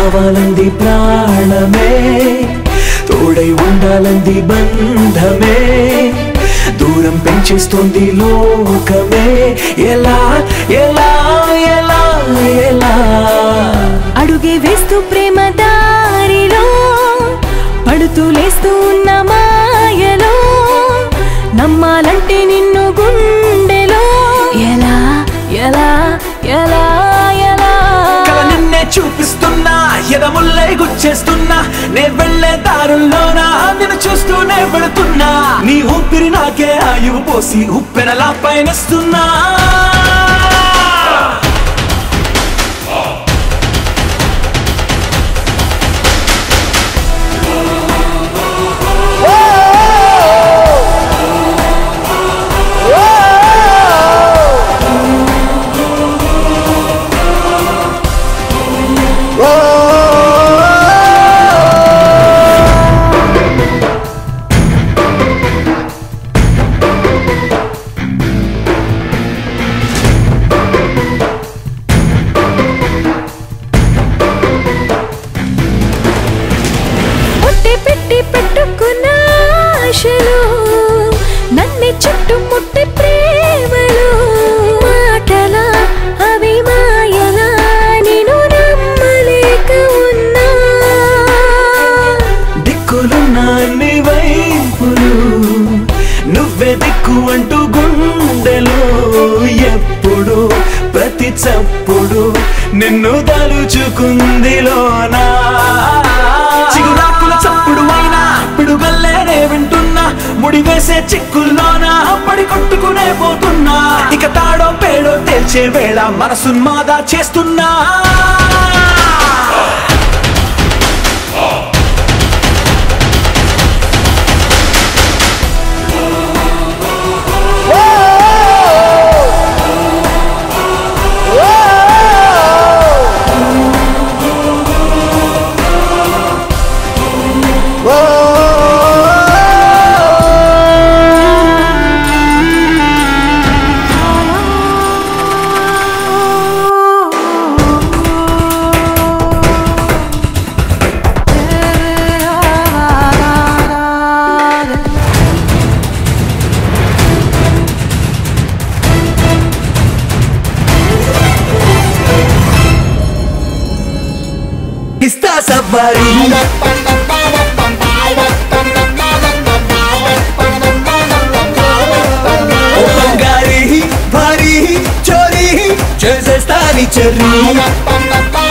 కావాలంది ప్రాణమే తోడై ఉండాలంది బంధమే దూరం పెంచేస్తుంది లోకమే ఎలా ఎలా ఎలా ఎలా అడుగే వేస్తూ ప్రేమ దారిలో పడుతూ లేస్తూ ఉన్న మాయలో నమ్మాలంటే నిన్ను గుండెలో ఎలా ఎలా ఎలా ఎలా కల నిన్నే చూపిస్తున్నా ఎదముల్లై గుచ్చేస్తున్నా నే వెళ్ళే దారుల్లోనా నిన్ను చూస్తూనే వెళుతున్నా నీ ఊపిరి నాకే ఆయువు పోసి ఉప్పెనలా పయనిస్తున్నా పుట్టి పెట్టి పెట్టుకున్న ఆశలు నన్ను చుట్టుముట్టి ప్రేమలు మాటల అవి మాయలా నేను నమ్మలేక ఉన్నా దిక్కులున్న అన్ని వైపులు నువ్వే దిక్కు అంటూ గుండెలు ఎప్పుడు ప్రతి చప్పుడు నిన్ను తలుచుకుందిలోనా చిగురాకుల చప్పుడు అయినా పిడుగల్లేనే వింటున్నా ముడి వేసే చిక్కుల్లోనా పడి కొట్టుకునే పోతున్నా ఇక తాడో పేడో తేల్చే వేళ మనసున్మాదా చేస్తున్నా ఇస్తా సవ్వారి ఓ బంగారి భారీ చోరీ చేసేస్తా నీ చెర్రీ